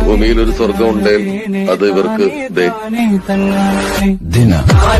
ഭൂമിയിൽ ഒരു സ്വർഗം ഉണ്ടെങ്കിൽ അത് ഇവർക്ക് ദേ ദിന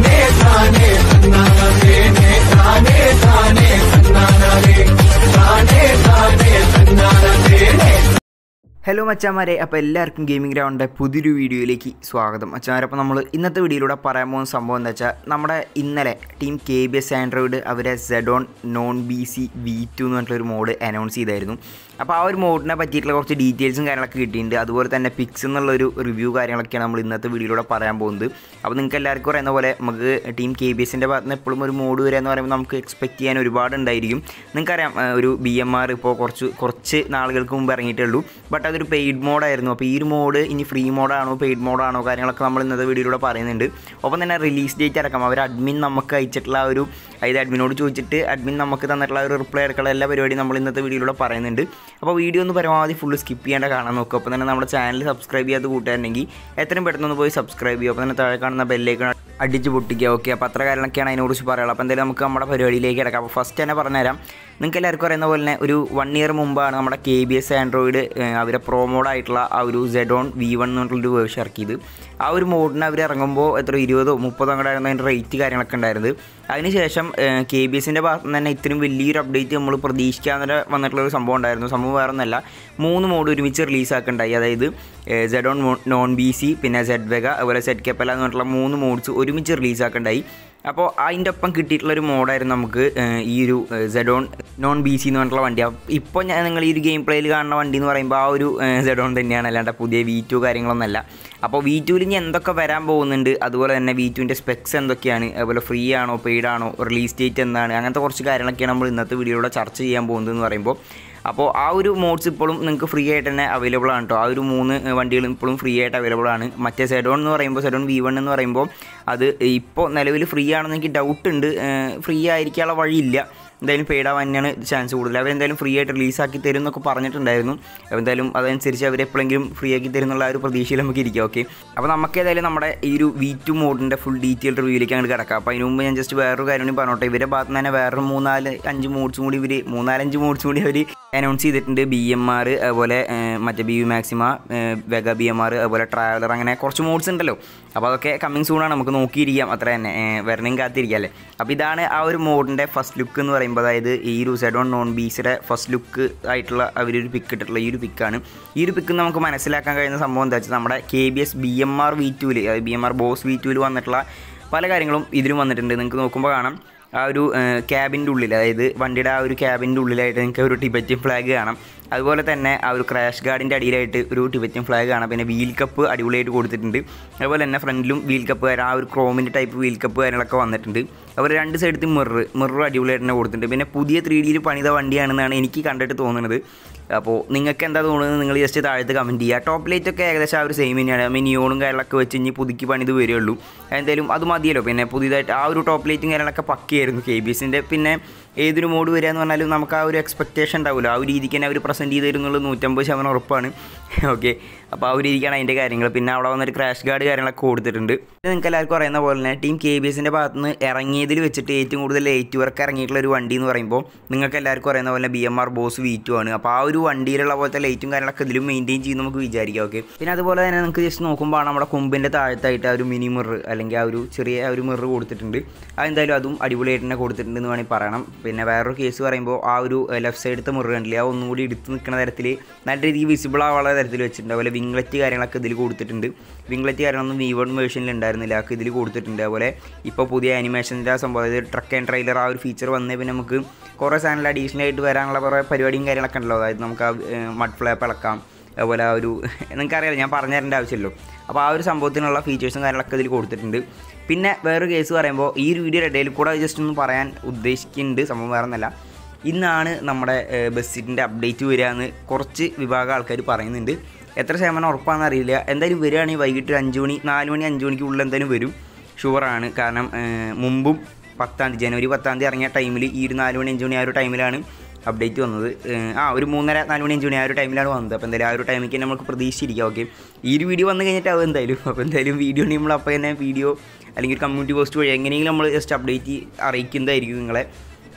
ഹലോ മച്ചാമാരെ അപ്പോൾ എല്ലാവർക്കും ഗെയിമിംഗ് ഗ്രൗണ്ടിൻ്റെ പുതിയൊരു വീഡിയോയിലേക്ക് സ്വാഗതം മച്ചാമാരെ അപ്പോൾ നമ്മൾ ഇന്നത്തെ വീഡിയോയിലൂടെ പറയാൻ പോകുന്ന സംഭവം എന്താ വെച്ചാൽ നമ്മുടെ ഇന്നലെ team K B S Android അവരെ Z one non B C V two എന്ന് പറഞ്ഞിട്ടൊരു മോഡ് അനൗൺസ് ചെയ്തായിരുന്നു അപ്പോൾ ആ ഒരു മോഡിനെ പറ്റിയിട്ടുള്ള കുറച്ച് ഡീറ്റെയിൽസും കാര്യങ്ങളൊക്കെ കിട്ടിയിട്ടുണ്ട് അതുപോലെ തന്നെ പിക്സ് എന്നുള്ളൊരു റിവ്യൂ കാര്യങ്ങളൊക്കെയാണ് നമ്മൾ ഇന്നത്തെ വീഡിയോയിലൂടെ പറയാൻ പോകുന്നത് അപ്പോൾ നിങ്ങൾക്ക് എല്ലാവർക്കും അറിയുന്ന പോലെ നമുക്ക് ടീം കെ ബി എസിൻ്റെ ഭാഗത്ത് നിന്ന് എപ്പോഴും ഒരു മോഡ് വരിക എന്ന് പറയുമ്പോൾ നമുക്ക് എക്സ്പെക്ട് ചെയ്യാൻ ഒരുപാട് ഉണ്ടായിരിക്കും നിങ്ങൾക്കറിയാം ആ, ഒരു ബി എം ആർ ഇപ്പോൾ കുറച്ച് കുറച്ച് നാളുകൾക്ക് മുമ്പ് ഇറങ്ങിയിട്ടേ ഉള്ളൂ ബട്ട് അതൊരു പെയ്ഡ് മോഡായിരുന്നു അപ്പോൾ ഈ ഒരു മോഡ് ഇനി ഫ്രീ മോഡാണോ പെയ്ഡ് മോഡാണോ കാര്യങ്ങളൊക്കെ നമ്മൾ ഇന്നത്തെ വീഡിയോയിലൂടെ പറയുന്നുണ്ട് ഒപ്പം തന്നെ റിലീസ് ഡേറ്റ് അടക്കം അവർ അഡ്മിൻ നമുക്ക് അയച്ചിട്ടുള്ള ആ ഒരു അതായത് അഡ്മിനോട് ചോദിച്ചിട്ട് അഡ്മിൻ നമുക്ക് തന്നിട്ടുള്ള ആ ഒരു റിപ്ലൈ അടക്കമുള്ള എല്ലാ പരിപാടിയും നമ്മൾ ഇന്നത്തെ വീഡിയോയിലൂടെ പറയുന്നുണ്ട് അപ്പോൾ വീഡിയോ ഒന്ന് പരമാവധി ഫുള്ള് സ്കിപ്പ് ചെയ്യാണ്ട് കാണാൻ നോക്കുക അപ്പോൾ തന്നെ നമ്മുടെ ചാനൽ സബ്സ്ക്രൈബ് ചെയ്യാത്ത കൂട്ടുകാരുണ്ടെങ്കിൽ എത്രയും പെട്ടെന്ന് ഒന്ന് പോയി സബ്സ്ക്രൈബ് ചെയ്യുക അപ്പോൾ തന്നെ താഴെ കാണുന്ന ബെല്ലേക്ക് അടിച്ച് പൊട്ടിക്കുക ഓക്കെ അപ്പോൾ അത്ര കാര്യങ്ങളൊക്കെയാണ് അതിനെക്കുറിച്ച് പറയാനുള്ളത് അപ്പോൾ എന്തായാലും നമുക്ക് നമ്മുടെ പരിപാടിയിലേക്ക് കിടക്കാം അപ്പോൾ ഫസ്റ്റ് തന്നെ പറഞ്ഞുതരാം നിങ്ങൾക്ക് എല്ലാവർക്കും അറിയുന്ന പോലെ തന്നെ ഒരു വൺ ഇയർ മുമ്പാണ് നമ്മുടെ കെ ബി എസ് ആൻഡ്രോയിഡ് അവരെ പ്രോ മോഡായിട്ടുള്ള ആ ഒരു സെഡോൺ വി വൺ എന്നുള്ളൊരു വേർഷൻ ഇറക്കിയത് ആ ഒരു മോഡിന് അവർ ഇറങ്ങുമ്പോൾ എത്ര ഇരുപതോ മുപ്പതോ അങ്ങോട്ട് ആയിരുന്നു അതിൻ്റെ റേറ്റ് കാര്യങ്ങളൊക്കെ ഉണ്ടായിരുന്നത് അതിനുശേഷം കെ ബി എസിൻ്റെ ഭാഗത്ത് നിന്ന് തന്നെ ഇത്രയും വലിയൊരു അപ്ഡേറ്റ് നമ്മൾ പ്രതീക്ഷിക്കാതെ വന്നിട്ടുള്ള ഒരു സംഭവം ഉണ്ടായിരുന്നു സംഭവം വേറെ ഒന്നല്ല മൂന്ന് മോഡ് ഒരുമിച്ച് റിലീസാക്കുണ്ടായി അതായത് സെഡോൺ നോൺ ബി സി പിന്നെ സെഡ് വെഗ അതുപോലെ സെഡ് കെപ്പല എന്ന് പറഞ്ഞിട്ടുള്ള മൂന്ന് മോഡ്സ് ഒരുമിച്ച് റിലീസാക്കുണ്ടായി അപ്പോൾ അതിൻ്റെ ഒപ്പം കിട്ടിയിട്ടുള്ള ഒരു മോഡായിരുന്നു നമുക്ക് ഏഹ്, ഈ ഒരു സെഡോൺ നോൺ ബി സി എന്ന് പറഞ്ഞിട്ടുള്ള വണ്ടി അപ്പോൾ ഇപ്പോൾ ഞാൻ നിങ്ങൾ ഈ ഒരു ഗെയിം പ്ലേയിൽ കാണുന്ന വണ്ടി എന്ന് പറയുമ്പോൾ ആ ഒരു സെഡോൺ തന്നെയാണ് അല്ലാണ്ട് പുതിയ വി ടു കാര്യങ്ങളൊന്നുമല്ല അപ്പോൾ വി ടുവിൽ ഇനി എന്തൊക്കെ വരാൻ പോകുന്നുണ്ട് അതുപോലെ തന്നെ വി ടുവിൻ്റെ സ്പെക്സ് എന്തൊക്കെയാണ് അതുപോലെ ഫ്രീ ആണോ പെയ്ഡ് ആണോ റിലീസ് ഡേറ്റ് എന്താണ് അങ്ങനത്തെ കുറച്ച് കാര്യങ്ങളൊക്കെയാണ് നമ്മൾ ഇന്നത്തെ വീഡിയോയിലൂടെ ചർച്ച ചെയ്യാൻ പോകുന്നത് എന്ന് പറയുമ്പോൾ അപ്പോൾ ആ ഒരു മോഡ്സ് ഇപ്പോഴും നിങ്ങൾക്ക് ഫ്രീ ആയിട്ട് തന്നെ അവൈലബിൾ ആണ് കേട്ടോ ആ ഒരു മൂന്ന് വണ്ടികളും ഇപ്പോഴും ഫ്രീ ആയിട്ട് അവൈലബിൾ ആണ് മറ്റേ സെഡോൺ എന്ന് പറയുമ്പോൾ സെഡോൺ വി വൺ എന്ന് പറയുമ്പോൾ അത് ഇപ്പോൾ നിലവിൽ ഫ്രീ ആണെന്ന് എനിക്ക് ഡൗട്ട് ഉണ്ട് ഫ്രീ ആയിരിക്കാനുള്ള വഴിയില്ല എന്തായാലും പെയ്ഡ് ആവാൻ തന്നെയാണ് ചാൻസ് കൂടുതൽ അവരെന്തായാലും ഫ്രീ ആയിട്ട് റിലീസാക്കി തരും എന്നൊക്കെ പറഞ്ഞിട്ടുണ്ടായിരുന്നു അപ്പോൾ എന്തായാലും അതനുസരിച്ച് അവർ എപ്പോഴെങ്കിലും ഫ്രീ ആക്കി തരും എന്നുള്ള ആ ഒരു പ്രതീക്ഷയിൽ നമുക്ക് ഇരിക്കാം ഓക്കെ അപ്പോൾ നമുക്ക് ഏതായാലും നമ്മുടെ ഈ ഒരു വി ടു മോഡിൻ്റെ ഫുൾ ഡീറ്റെയിൽ റിവ്യൂയിലേക്ക് അങ്ങോട്ട് കിടക്കാം അപ്പോൾ അതിന് മുമ്പ് ഞാൻ ജസ്റ്റ് വേറൊരു കാര്യം കൂടി പറഞ്ഞോട്ടെ ഇവരുടെ ഭാഗത്ത് നിന്ന് തന്നെ വേറൊരു മൂന്നാല് അഞ്ച് മോഡ്സും കൂടി ഇവർ മൂന്നാലഞ്ച് മോഡ്സും കൂടി അവർ അനൗൺസ് ചെയ്തിട്ടുണ്ട് ബി എം ആർ അതുപോലെ ഏഹ്, മറ്റേ ബി യു മാക്സിമ ഏഹ്, വെഗ ബി എം ആർ അതുപോലെ ട്രാവലർ അങ്ങനെ കുറച്ച് മോഡ്സ് ഉണ്ടല്ലോ അപ്പോൾ അതൊക്കെ കമ്മിങ് സൂണാണ് നമുക്ക് നോക്കിയിരിക്കാം അത്ര തന്നെ ഏഹ്, വരണേം കാത്തിരിക്കാം അല്ലേ അപ്പോൾ ഇതാണ് ആ ഒരു മോഡിൻ്റെ ഫസ്റ്റ് ലുക്ക് എന്ന് പറയുമ്പോൾ അതായത് ഈ ഒരു സെഡോൺ നോൺ ബീസിയുടെ ഫസ്റ്റ് ലുക്ക് ആയിട്ടുള്ള അവരൊരു പിക്ക് ഇട്ടിട്ടുള്ള ഈ ഒരു പിക്കാണ് ഈ ഒരു പിക്ക് നമുക്ക് മനസ്സിലാക്കാൻ കഴിയുന്ന സംഭവം എന്താ വെച്ചാൽ നമ്മുടെ K B S B M R V ടുവിൽ അതായത് B M R boss V ടുവിൽ വന്നിട്ടുള്ള പല കാര്യങ്ങളും ഇതിലും വന്നിട്ടുണ്ട് നിങ്ങൾക്ക് നോക്കുമ്പോൾ കാണാം ആ ഒരു ക്യാബിൻ്റെ ഉള്ളിൽ അതായത് വണ്ടിയുടെ ആ ഒരു ക്യാബിൻ്റെ ഉള്ളിലായിട്ട് നിങ്ങൾക്ക് ഒരു ടിബറ്റിയൻ ഫ്ലാഗ് കാണാം അതുപോലെ തന്നെ ആ ഒരു ക്രാഷ് ഗാർഡിൻ്റെ അടിയിലായിട്ട് ഒരു ടിബറ്റിയൻ ഫ്ലാഗ് കാണാം പിന്നെ വീൽ കപ്പ് അടിപൊളിയായിട്ട് കൊടുത്തിട്ടുണ്ട് അതുപോലെ തന്നെ ഫ്രണ്ടിലും വീൽ കപ്പ് കാര്യം ആ ഒരു ക്രോമിൻ്റെ ടൈപ്പ് വീൽ കപ്പ് കാര്യങ്ങളൊക്കെ വന്നിട്ടുണ്ട് അതുപോലെ രണ്ട് സൈഡത്ത് മിറർ മിറർ അടിപൊളിയായിട്ട് തന്നെ കൊടുത്തിട്ടുണ്ട് പിന്നെ പുതിയ ത്രീ ഡിയിൽ പണിത വണ്ടിയാണെന്നാണ് എനിക്ക് കണ്ടിട്ട് തോന്നുന്നത് അപ്പോൾ നിങ്ങൾക്ക് എന്താ തോന്നുന്നത് നിങ്ങൾ ജസ്റ്റ് താഴത്ത് കമൻറ്റ് ചെയ്യുക ടോപ്പ് ലൈറ്റ് ഒക്കെ ഏകദേശം ആ ഒരു സെയിം തന്നെയാണ് മിനിയോണും കാര്യങ്ങളൊക്കെ വെച്ച് ഇനി പുതുക്കി പണിത് വരികയുള്ളൂ എന്തായാലും അത് മതിയല്ലോ പിന്നെ പുതിയതായിട്ട് ആ ഒരു ടോപ്പ് ലൈറ്റും കാര്യങ്ങളൊക്കെ പക്കയായിരുന്നു കെ ബി എസിൻ്റെ പിന്നെ ഏതൊരു മോഡ് വരിക എന്ന് പറഞ്ഞാലും നമുക്ക് ആ ഒരു എക്സ്പെക്റ്റേഷൻ ഉണ്ടാവില്ല ആ ഒരു രീതിക്ക് തന്നെ അവർ പ്രസൻറ്റ് ചെയ്ത് തരുന്നുള്ളത് നൂറ്റമ്പത് ശതമാനം ഉറപ്പാണ് ഓക്കെ അപ്പോൾ ആ ഒരു രീതിക്കാണ് അതിൻ്റെ കാര്യങ്ങൾ പിന്നെ അവിടെ വന്നൊരു ക്രാഷ് ഗാർഡ് കാര്യങ്ങളൊക്കെ കൊടുത്തിട്ടുണ്ട് ഇത് നിങ്ങൾക്ക് എല്ലാവർക്കും അറിയുന്ന പോലെ തന്നെ ടീം കെ ബി എസിൻ്റെ ഭാഗത്ത് നിന്ന് ഇറങ്ങിയതിൽ വെച്ചിട്ട് ഏറ്റവും കൂടുതൽ ലേറ്റ് വർക്ക് ഇറങ്ങിയിട്ടുള്ള ഒരു വണ്ടി എന്ന് പറയുമ്പോൾ നിങ്ങൾക്ക് എല്ലാവർക്കും അറിയുന്ന പോലെ B M R boss V two ആണ് അപ്പോൾ ആ ഒരു വണ്ടിയിലുള്ള പോലത്തെ ലൈറ്റും കാര്യങ്ങളൊക്കെ ഇതിലും മെയിൻറ്റെയിൻ ചെയ്ത് നമുക്ക് വിചാരിക്കാം ഓക്കെ പിന്നെ അതുപോലെ തന്നെ നിങ്ങൾക്ക് ജസ്റ്റ് നോക്കുമ്പോൾ നമ്മുടെ കൊമ്പിൻ്റെ താഴത്തായിട്ട് ആ ഒരു മിനി മിറർ അല്ലെങ്കിൽ ആ ഒരു ചെറിയ ആ ഒരു മിറർ കൊടുത്തിട്ടുണ്ട് അതെന്തായാലും അതും അടിപൊളിയായിട്ട് തന്നെ കൊടുത്തിട്ടുണ്ട് എന്ന് വേണമെങ്കിൽ പറയണം പിന്നെ വേറൊരു കേസ് പറയുമ്പോൾ ആ ഒരു ലെഫ്റ്റ് സൈഡത്തെ മിറർ കണ്ടില്ലേ ആ ഒന്നും കൂടി എടുത്ത് നിൽക്കുന്ന തരത്തിൽ നല്ല രീതിയിൽ വിസിബിൾ ആവാനുള്ള തരത്തിൽ വെച്ചിട്ടുണ്ട് അതുപോലെ വിംഗ്ലറ്റ് കാര്യങ്ങളൊക്കെ ഇതിൽ കൊടുത്തിട്ടുണ്ട് വിംഗ്ലറ്റ് കാര്യങ്ങളൊന്നും വി വൺ വേർഷനിൽ ഉണ്ടായിരുന്നില്ല അതൊക്കെ ഇതിൽ കൊടുത്തിട്ടുണ്ട് അതുപോലെ ഇപ്പോൾ പുതിയ ആനിമേഷൻ്റെ സംഭവം അതായത് ട്രക്ക് ആൻഡ് ട്രെയിലർ ആ ഒരു ഫീച്ചർ വന്നേ പിന്നെ നമുക്ക് കുറേ സാധനങ്ങൾ അഡീഷണൽ ആയിട്ട് വരാനുള്ള കുറേ പരിപാടിയും കാര്യങ്ങളൊക്കെ ഉണ്ടല്ലോ അതായത് നമുക്ക് ആ മഡ് ഫ്ലാപ്പ് ഇളക്കാം അതുപോലെ ആ ഒരു നിങ്ങൾക്കറിയാലോ ഞാൻ പറഞ്ഞു തരേണ്ട ആവശ്യമില്ലല്ലോ അപ്പോൾ ആ ഒരു സംഭവത്തിനുള്ള ഫീച്ചേഴ്സും കാര്യങ്ങളൊക്കെ ഇതിൽ കൊടുത്തിട്ടുണ്ട് പിന്നെ വേറൊരു കേസ് പറയുമ്പോൾ ഈ ഒരു വീഡിയോ ഇടയിൽ കൂടെ ജസ്റ്റ് ഒന്ന് പറയാൻ ഉദ്ദേശിക്കുന്നുണ്ട് സംഭവം വേറെ ഒന്നല്ല ഇന്നാണ് നമ്മുടെ ബസ് സീറ്റിൻ്റെ അപ്ഡേറ്റ് വരിക എന്ന് കുറച്ച് വിഭാഗം ആൾക്കാർ പറയുന്നുണ്ട് എത്ര ശതമാനം ഉറപ്പാണെന്ന് അറിയില്ല എന്തായാലും വരികയാണെങ്കിൽ വൈകിട്ട് ഒരു അഞ്ച് മണി നാല് മണി അഞ്ച് മണിക്കുള്ളിൽ എന്തായാലും വരും ഷുവറാണ് കാരണം ഏഹ്, മുമ്പും പത്താം തീയതി ജനുവരി പത്താം തീയതി ഇറങ്ങിയ ടൈമിൽ ഈ ഒരു നാല് മണി അഞ്ച് മണി ആ ഒരു ടൈമിലാണ് അപ്ഡേറ്റ് വന്നത് ഏഹ്, ആ ഒരു മൂന്നര നാല് മണി അഞ്ച് മണി ആ ഒരു ടൈമിലാണ് വന്നത് അപ്പോൾ എന്തായാലും ആ ഒരു ടൈമിലേക്ക് നമുക്ക് പ്രതീക്ഷിച്ചിരിക്കാം ഓക്കെ ഈ ഒരു വീഡിയോ വന്നു കഴിഞ്ഞിട്ടാവും എന്തായാലും അപ്പോൾ എന്തായാലും വീഡിയോ നമ്മൾ അപ്പോൾ തന്നെ വീഡിയോ അല്ലെങ്കിൽ ഒരു കമ്മ്യൂണിറ്റി പോസ്റ്റ് വഴി എങ്ങനെയെങ്കിലും നമ്മൾ ജസ്റ്റ് അപ്ഡേറ്റ് അറിയിക്കുന്നതായിരിക്കും നിങ്ങളെ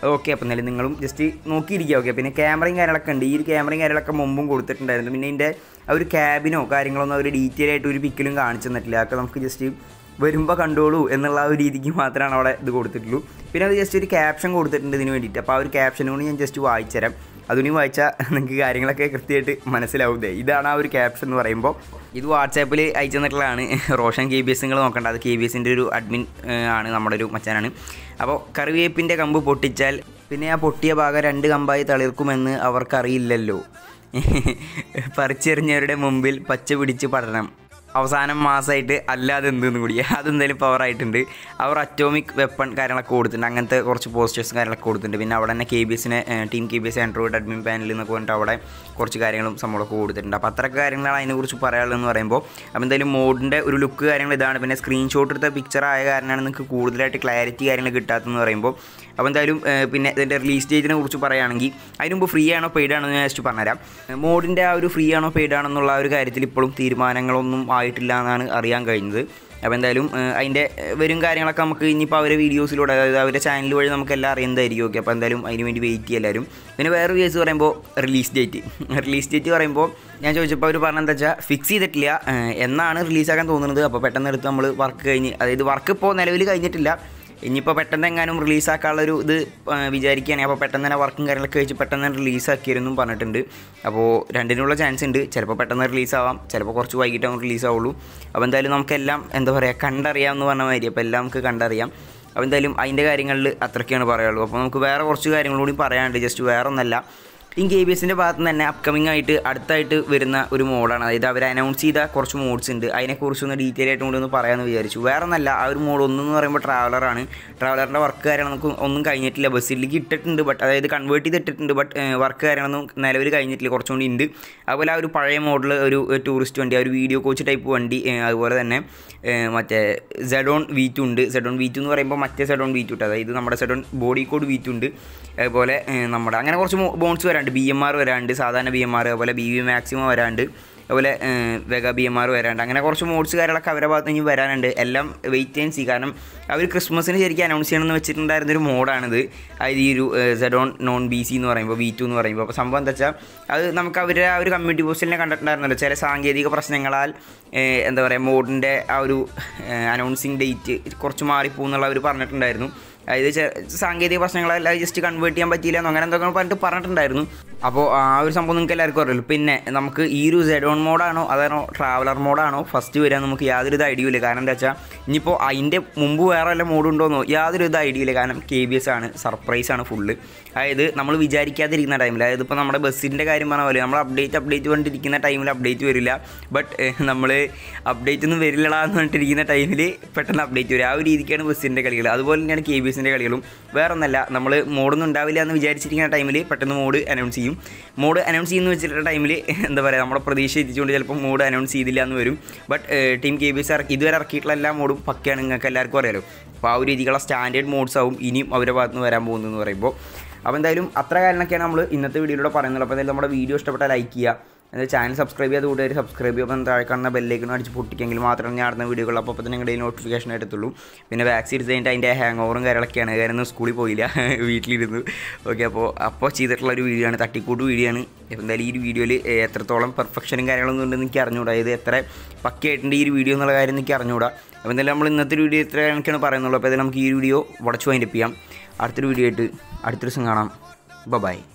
ഓക്കെ അപ്പം എന്നാലും നിങ്ങളും ജസ്റ്റ് നോക്കിയിരിക്കുക ഓക്കെ പിന്നെ ക്യാമറയും കാര്യങ്ങളൊക്കെ ഉണ്ട് ഈ ഒരു ക്യാമറയും കാര്യങ്ങളൊക്കെ മുമ്പും കൊടുത്തിട്ടുണ്ടായിരുന്നു പിന്നെ ഇതിൻ്റെ ആ ഒരു ക്യാബിനോ കാര്യങ്ങളൊന്നും അവർ ഡീറ്റെയിൽ ആയിട്ട് ഒരു പിക്കിലും കാണിച്ചു തന്നിട്ടില്ല അതൊക്കെ നമുക്ക് ജസ്റ്റ് വരുമ്പോൾ കണ്ടോളൂ എന്നുള്ള ആ ഒരു രീതിക്ക് മാത്രമാണ് അവിടെ ഇത് കൊടുത്തിട്ടുള്ളൂ പിന്നെ അത് ജസ്റ്റ് ഒരു ക്യാപ്ഷൻ കൊടുത്തിട്ടുണ്ട് ഇതിന് വേണ്ടിയിട്ട് അപ്പോൾ ആ ഒരു ക്യാപ്ഷൻ കൂടി ഞാൻ ജസ്റ്റ് വായിച്ചു തരാം അതുകൂടി വായിച്ചാൽ നിങ്ങൾക്ക് കാര്യങ്ങളൊക്കെ കൃത്യമായിട്ട് മനസ്സിലാവും ദേ ഇതാണ് ആ ഒരു ക്യാപ്ഷൻ എന്ന് പറയുമ്പോൾ ഇത് വാട്സാപ്പിൽ അയച്ചു തന്നിട്ടുള്ളതാണ് റോഷൻ കെ ബി എസ് നിങ്ങൾ നോക്കണ്ട അത് കെ ബി എസിൻ്റെ ഒരു അഡ്മിൻ ആണ് നമ്മുടെ ഒരു മച്ചാനാണ് അപ്പോൾ കറിവേപ്പിൻ്റെ കമ്പ് പൊട്ടിച്ചാൽ പിന്നെ ആ പൊട്ടിയ ഭാഗം രണ്ട് കമ്പായി തളിർക്കുമെന്ന് അവർക്കറിയില്ലല്ലോ പറിച്ചെറിഞ്ഞവരുടെ മുമ്പിൽ പച്ച പിടിച്ച് പഠനം അവസാനം മാസമായിട്ട് അല്ലാതെ എന്തെന്ന് കൂടി അതെന്തായാലും പവറായിട്ടുണ്ട് അവർ അറ്റോമിക് വെപ്പൺ കാര്യങ്ങളൊക്കെ കൊടുത്തിട്ടുണ്ട് അങ്ങനത്തെ കുറച്ച് പോസ്റ്റേഴ്സും കാര്യങ്ങളൊക്കെ കൊടുത്തിട്ടുണ്ട് പിന്നെ അവിടെ തന്നെ കെ ബി എസിനെ team K B S Android admin പാനലിൽ നിന്നൊക്കെ പറഞ്ഞിട്ട് അവിടെ കുറച്ച് കാര്യങ്ങളും സംഭവമൊക്കെ കൊടുത്തിട്ടുണ്ട് അപ്പോൾ അത്രയൊക്കെ കാര്യങ്ങളാണ് അതിനെക്കുറിച്ച് പറയാനുള്ളതെന്ന് പറയുമ്പോൾ അപ്പോൾ എന്തായാലും മോഡിൻ്റെ ഒരു ലുക്ക് കാര്യങ്ങൾ ഇതാണ് പിന്നെ സ്ക്രീൻഷോട്ട് എടുത്ത പിക്ചർ ആയ കാരണമാണ് നിങ്ങൾക്ക് കൂടുതലായിട്ട് ക്ലാരിറ്റി കാര്യങ്ങൾ കിട്ടാത്തതെന്ന് പറയുമ്പോൾ അപ്പോൾ എന്തായാലും ഏഹ്, പിന്നെ ഇതിൻ്റെ റിലീസ് ഡേറ്റിനെ കുറിച്ച് പറയുകയാണെങ്കിൽ അതിന് മുമ്പ് ഫ്രീ ആണോ പെയ്ഡ് ആണോ എന്ന് ഞാൻ ജസ്റ്റ് പറഞ്ഞുതരാം മോഡിൻ്റെ ആ ഒരു ഫ്രീ ആണോ പെയ്ഡ് ആണോ എന്നുള്ള ആ ഒരു കാര്യത്തിൽ ഇപ്പോഴും തീരുമാനങ്ങളൊന്നും ആയിട്ടില്ല എന്നാണ് അറിയാൻ കഴിഞ്ഞത് അപ്പോൾ എന്തായാലും ഏഹ്, അതിൻ്റെ ഏഹ്, വരും കാര്യങ്ങളൊക്കെ നമുക്ക് ഇനിയിപ്പോൾ അവരെ വീഡിയോസിലൂടെ അതായത് അവരുടെ ചാനൽ വഴി നമുക്ക് എല്ലാം അറിയുന്നതായിരിക്കും ഓക്കെ അപ്പോൾ എന്തായാലും അതിന് വേണ്ടി വെയിറ്റ് ചെയ്യുക എല്ലാവരും പിന്നെ വേറൊരു കേസ് പറയുമ്പോൾ റിലീസ് ഡേറ്റ് റിലീസ് ഡേറ്റ് പറയുമ്പോൾ ഞാൻ ചോദിച്ചപ്പോൾ അവർ പറഞ്ഞെന്താ വെച്ചാൽ ഫിക്സ് ചെയ്തിട്ടില്ല ഏഹ്, എന്നാണ് റിലീസാക്കാൻ തോന്നുന്നത് അപ്പോൾ പെട്ടെന്ന് എടുത്ത് നമ്മൾ വർക്ക് കഴിഞ്ഞ് അതായത് വർക്ക് ഇപ്പോൾ നിലവിൽ കഴിഞ്ഞിട്ടില്ല ഇനിയിപ്പോൾ പെട്ടെന്ന് എങ്ങാനും റിലീസാക്കാനുള്ളൊരു ഇത് ആ, വിചാരിക്കുകയാണെങ്കിൽ അപ്പോൾ പെട്ടെന്ന് തന്നെ വർക്കും കാര്യങ്ങളൊക്കെ വെച്ച് പെട്ടെന്ന് തന്നെ റിലീസാക്കിയിരുന്നും പറഞ്ഞിട്ടുണ്ട് അപ്പോൾ രണ്ടിനുള്ള ചാൻസ് ഉണ്ട് ചിലപ്പോൾ പെട്ടെന്ന് റിലീസാവാം ചിലപ്പോൾ കുറച്ച് വൈകിട്ടാവും റിലീസാവുള്ളൂ അപ്പോൾ എന്തായാലും നമുക്കെല്ലാം എന്താ പറയുക കണ്ടറിയാം എന്ന് പറഞ്ഞ മാതിരി അപ്പോൾ എല്ലാം നമുക്ക് കണ്ടറിയാം അപ്പോൾ എന്തായാലും അതിൻ്റെ കാര്യങ്ങളിൽ അത്രയ്ക്കാണ് പറയുള്ളൂ അപ്പോൾ നമുക്ക് വേറെ കുറച്ച് കാര്യങ്ങളും കൂടി പറയാനുണ്ട് ജസ്റ്റ് വേറെ ഒന്നല്ല ടീം കെ ബി എസിൻ്റെ ഭാഗത്ത് നിന്ന് തന്നെ അപ്കമിങ് ആയിട്ട് അടുത്തായിട്ട് വരുന്ന ഒരു മോഡാണ് അതായത് അവർ അനൗൺസ് ചെയ്ത കുറച്ച് മോഡ്സ് ഉണ്ട് അതിനെക്കുറിച്ച് ഒന്ന് ഡീറ്റെയിൽ ആയിട്ട് കൂടി ഒന്ന് പറയാമെന്ന് വിചാരിച്ചു വേറെ ഒന്നല്ല ആ ഒരു മോഡ് ഒന്നെന്ന് പറയുമ്പോൾ ട്രാവലറാണ് ട്രാവലറിൻ്റെ വർക്ക് കാര്യങ്ങൾ നമുക്ക് ഒന്നും കഴിഞ്ഞിട്ടില്ല ബസ്സിലേക്ക് ഇട്ടിട്ടുണ്ട് ബട്ട് അതായത് കൺവേർട്ട് ചെയ്തിട്ടിട്ടുണ്ട് ബട്ട് വർക്ക് കാര്യങ്ങളൊന്നും നിലവിൽ കഴിഞ്ഞിട്ടില്ല കുറച്ചും കൂടി ഉണ്ട് അതുപോലെ ആ ഒരു പഴയ മോഡൽ ഒരു ടൂറിസ്റ്റ് വണ്ടി ആ ഒരു വീഡിയോ കോച്ച് ടൈപ്പ് വണ്ടി ഏ, അതുപോലെ തന്നെ ഏ, മറ്റേ സെഡോൺ വി ടു ഉണ്ട് സെഡോൺ വി ടു എന്ന് പറയുമ്പോൾ മറ്റേ സെഡോൺ വി ടു അതായത് നമ്മുടെ Z one body code V two ഉണ്ട് അതുപോലെ ഏ, നമ്മുടെ അങ്ങനെ കുറച്ച് ബോൺസ് വരാണ്ട് ബി എം ആർ വരാണ്ട് സാധാരണ ബി എം ആർ അതുപോലെ ബി വി മാക്സിമം വരാണ്ട് അതുപോലെ ഏ, വെഗ ബി എം ആർ വരാണ്ട് അങ്ങനെ കുറച്ച് മോഡ്സ് കാര്യങ്ങളൊക്കെ അവരുടെ ഭാഗത്ത് നിന്ന് വരാനുണ്ട് എല്ലാം വെയിറ്റ് ചെയ്യാൻ സി കാരണം അവർ ക്രിസ്മസിന് ശരിക്കും അനൗൺസ് ചെയ്യണമെന്ന് വെച്ചിട്ടുണ്ടായിരുന്ന ഒരു മോഡാണിത് അതായത് ഈ ഒരു സെഡോൺ നോൺ ബി സി എന്ന് പറയുമ്പോൾ വി ടു എന്ന് പറയുമ്പോൾ അപ്പോൾ സംഭവം എന്താ വെച്ചാൽ അത് നമുക്ക് അവരുടെ ആ ഒരു കമ്മ്യൂണിറ്റി പോസ്റ്റിനെ കണ്ടിട്ടുണ്ടായിരുന്നല്ലോ ചില സാങ്കേതിക പ്രശ്നങ്ങളാൽ ഏ, എന്താ പറയുക മോഡിൻ്റെ ആ ഒരു അനൗൺസിങ് ഡേറ്റ് കുറച്ച് മാറിപ്പോകുന്നുള്ള അവർ പറഞ്ഞിട്ടുണ്ടായിരുന്നു അതായത് ചെ- സാങ്കേതിക പ്രശ്നങ്ങളല്ല ജസ്റ്റ് കൺവേർട്ട് ചെയ്യാൻ പറ്റിയില്ല എന്ന് അങ്ങനെ എന്തൊക്കെ പറഞ്ഞിട്ട് പറഞ്ഞിട്ടുണ്ടായിരുന്നു അപ്പോൾ ആ ഒരു സംഭവം നിങ്ങൾക്ക് എല്ലാവർക്കും അറിയില്ല പിന്നെ നമുക്ക് ഈ ഒരു സെഡോൺ മോഡാണോ അതാണോ ട്രാവലർ മോഡാണോ ഫസ്റ്റ് വരാൻ നമുക്ക് യാതൊരു ഇത് ഐഡിയ ഇല്ല കാരണം എന്താ വെച്ചാൽ ഇനിയിപ്പോൾ അതിൻ്റെ മുമ്പ് വേറെ വല്ല മോഡ് ഉണ്ടോയെന്നോ യാതൊരു ഇത് ഐഡിയ ഇല്ല കാരണം കെ ബി എസ് ആണ് സർപ്രൈസ് ആണ് ഫുള്ള് അതായത് നമ്മൾ വിചാരിക്കാതിരിക്കുന്ന ടൈമിൽ അതായത് ഇപ്പോൾ നമ്മുടെ ബസ്സിൻ്റെ കാര്യം പറഞ്ഞ പോലെ നമ്മൾ അപ്ഡേറ്റ് അപ്ഡേറ്റ് കൊണ്ടിരിക്കുന്ന ടൈമിൽ അപ്ഡേറ്റ് വരില്ല ബട്ട് നമ്മൾ അപ്ഡേറ്റ് ഒന്നും വരില്ലടാ എന്ന് പറഞ്ഞിട്ടിരിക്കുന്ന ടൈമിൽ പെട്ടെന്ന് അപ്ഡേറ്റ് വരും ആ ഒരു രീതിക്കാണ് ബസ്സിൻ്റെ കളികൾ അതുപോലെ തന്നെയാണ് കെ ബി എസിൻ്റെ കളികളും വേറെ ഒന്നല്ല നമ്മൾ മോഡൊന്നും ഉണ്ടാവില്ല എന്ന് വിചാരിച്ചിരിക്കുന്ന ടൈമിൽ പെട്ടെന്ന് മോഡ് അനൗൺസ് ചെയ്യും മോഡ് അനൗൺസ് ചെയ്യുന്ന വെച്ചിട്ടുള്ള ടൈമിൽ എന്താ പറയുക നമ്മുടെ പ്രതീക്ഷ എത്തിച്ചുകൊണ്ട് ചിലപ്പോൾ മോഡ് അനൗൺസ് ചെയ്തില്ല എന്ന് വരും but team K B S ഇറക്കി ഇതുവരെ ഇറക്കിയിട്ടുള്ള എല്ലാ മോഡും പക്കയാണ് നിങ്ങൾക്ക് എല്ലാവർക്കും അറിയാലോ അപ്പോൾ ആ ഒരു രീതിക്കുള്ള സ്റ്റാൻഡേർഡ് മോഡ്സ് ആവും ഇനിയും അവരുടെ ഭാഗത്ത് നിന്ന് വരാൻ പോകുന്നതെന്ന് പറയുമ്പോൾ അപ്പോൾ എന്തായാലും അത്ര കാര്യങ്ങളൊക്കെയാണ് നമ്മൾ ഇന്നത്തെ വീഡിയോയിലൂടെ പറയുന്നത് അപ്പോൾ എന്തായാലും നമ്മുടെ വീഡിയോ ഇഷ്ടപ്പെട്ടാൽ ലൈക്ക് ചെയ്യുക എന്നാൽ ചാനൽ സബ്സ്ക്രൈബ് ചെയ്ത് കൂട്ടുകാർ സബ്സ്ക്രൈബ് ചെയ്യുമ്പോൾ താഴെ കാണുന്ന ബെല്ലേക്കിനും അടിച്ച് പൊട്ടിക്കെങ്കിൽ മാത്രമേ ഞാൻ അടുത്ത വീഡിയോകൾ അപ്പോൾ തന്നെ നിങ്ങളുടെ നോട്ടിഫിക്കേഷൻ ആയിട്ടുള്ളൂ പിന്നെ വാക്സിൻ എടുത്ത് കഴിഞ്ഞിട്ട് അതിൻ്റെ ഹാങ് ഓവറും കാര്യങ്ങളൊക്കെയാണ് കാരണം സ്കൂളിൽ പോയില്ല വീട്ടിലിരുന്നു ഓക്കെ അപ്പോൾ അപ്പോൾ ചെയ്തിട്ടുള്ള ഒരു വീഡിയോ ആണ് തട്ടിക്കൂട്ട് വീഡിയോ ആണ് അപ്പോൾ എന്തായാലും ഈ ഒരു വീഡിയോയിൽ എത്രത്തോളം പെർഫെക്ഷനും കാര്യങ്ങളൊന്നും ഉണ്ടെന്ന് എനിക്ക് അറിഞ്ഞുകൂടാ അതായത് എത്ര പക്കയായിട്ടുണ്ട് ഈ ഒരു വീഡിയോ എന്നുള്ള കാര്യം എനിക്ക് അറിഞ്ഞുകൂടാ അപ്പോൾ എന്തായാലും നമ്മൾ ഇന്നത്തെ ഒരു വീഡിയോ ഇത്ര കണക്കാണ് പറയുന്നുള്ളൂ അപ്പോൾ എന്തായാലും നമുക്ക് ഈ വീഡിയോ വടച്ചു വൈൻഡപ്പ് ചെയ്യാം അടുത്തൊരു വീഡിയോ ആയിട്ട് അടുത്തൊരു ദിവസം കാണാം ബൈ